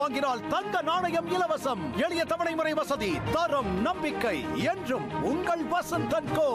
வாங்கினால் தங்க நாணயம் இலவசம் எளிய தவணை முறை வசதி தரம் நம்பிக்கை என்றும் உங்கள் வசந்தன் கோ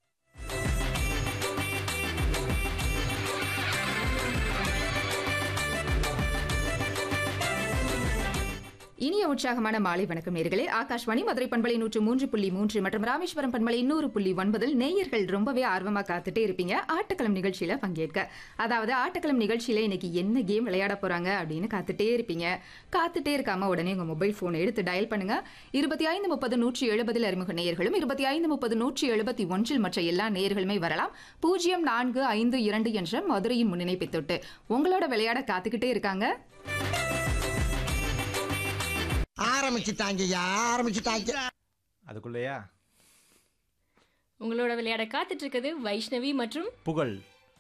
இனிய உற்சாகமான மாலை வணக்கம் நேர்களே ஆகாஷ்வாணி மதுரை பண்பலை நூற்று மூன்று புள்ளி மூன்று மற்றும் ராமேஸ்வரம் பண்பலை நூறு புள்ளி ஒன்பதில் நேயர்கள் ரொம்பவே ஆர்வமா காத்துட்டே இருப்பீங்க ஆட்டக்களம் நிகழ்ச்சியில பங்கேற்க அதாவது ஆட்டக்களம் நிகழ்ச்சியில இன்னைக்கு என்ன கேம் விளையாட போறாங்க அப்படின்னு காத்துட்டே இருப்பீங்க காத்துட்டே இருக்காம உடனே உங்க மொபைல் போனை எடுத்து டயல் பண்ணுங்க இருபத்தி ஐந்து முப்பது நூற்றி எழுபதில் அறிமுக நேயர்களும் இருபத்தி ஐந்து முப்பது நூற்றி எழுபத்தி ஒன்றில் மற்ற எல்லா நேயர்களுமே வரலாம் பூஜ்ஜியம் நான்கு ஐந்து இரண்டு என்ற மதுரையின் முன்னிணைப்பை தொட்டு உங்களோட விளையாட காத்துக்கிட்டே இருக்காங்க ஆரம்பிச்சுட்டாங்கய்யா ஆரம்பிச்சுட்டாங்க அதுக்குள்ளேயா உங்களோட விளையாட காத்துட்டு இருக்குது வைஷ்ணவி மற்றும் புகழ்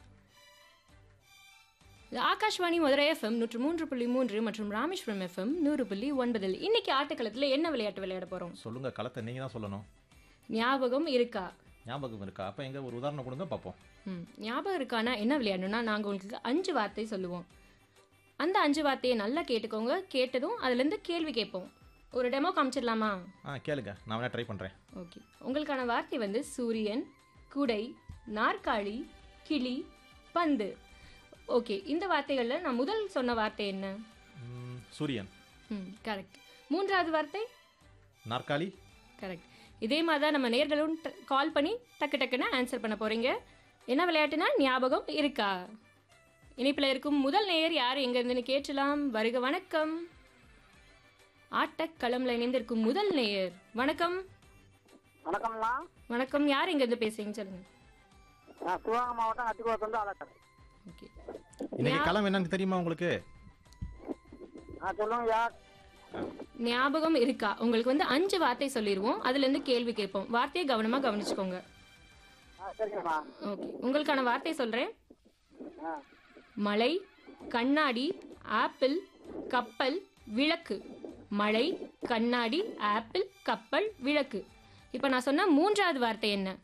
ஆகாஷ்வாணி மதுரை எஃப்எம் நூற்று மூன்று புள்ளி மூன்று மற்றும் ராமேஸ்வரம் எஃப்எம் நூறு புள்ளி ஒன்பதில் இன்னைக்கு ஆட்டக்களத்தில் என்ன விளையாட்டு விளையாட போறோம் சொல்லுங்க களத்தை நீங்க தான் சொல்லணும் ஞாபகம் இருக்கா ஞாபகம் இருக்கா அப்ப எங்க ஒரு உதாரணம் கொடுங்க பார்ப்போம் ம் ஞாபகம் இருக்கானா என்ன விளையாடணும்னா நாங்கள் உங்களுக்கு அஞ்சு வார்த்தை சொல்லுவோம் அந்த அஞ்சு வார்த்தையை நல்லா கேட்டுக்கோங்க கேட்டதும் அதுலேருந்து கேள்வி கேட்போம் ஒரு டெமோ காமிச்சிடலாமா ஆ கேளுங்க நான் வேணா ட்ரை பண்றேன் ஓகே உங்களுக்கான வார்த்தை வந்து சூரியன் குடை நாற்காலி கிளி பந்து ஓகே இந்த வார்த்தைகளில் நான் முதல் சொன்ன வார்த்தை என்ன ம், சூரியன் ம் கரெக்ட் மூன்றாவது வார்த்தை நாற்காலி கரெக்ட் இதே மாதிரி தான் நம்ம நேர்களும் கால் பண்ணி டக்கு டக்குன்னு ஆன்சர் பண்ண போறீங்க என்ன விளையாட்டுனா ஞாபகம் இருக்கா இணைப்பில் இருக்கும் முதல் நேயர் யார் எங்கேருந்துன்னு கேட்டலாம் வருக வணக்கம் ஆட்டக்களம்ல இணைந்திருக்கும் முதல் நேயர் வணக்கம் வணக்கம்மா வணக்கம் யார் எங்கேருந்து பேசுறீங்க சொல்லுங்க நான் சிவகங்கை மாவட்டம் அத்திக்குளத்துலேருந்து அழகர் ஓகே இன்னைக்கு களம் என்னன்னு தெரியுமா உங்களுக்கு ஆ சொல்லுங்க யார் ஞாபகம் இருக்கா உங்களுக்கு வந்து அஞ்சு வார்த்தை சொல்லிடுவோம் அதுல இருந்து கேள்வி கேட்போம் வார்த்தையை கவனமா கவனிச்சுக்கோங்க ஆ சரிங்கம்மா ஓகே உங்களுக்கான வார்த்தை சொல்றேன் ஆ மலை கண்ணாடி ஆப்பிள் கப்பல் விளக்கு மழை கண்ணாடி ஆப்பிள் கப்பல் விளக்கு இப்போ நான் சொன்ன மூன்றாவது வார்த்தை என்ன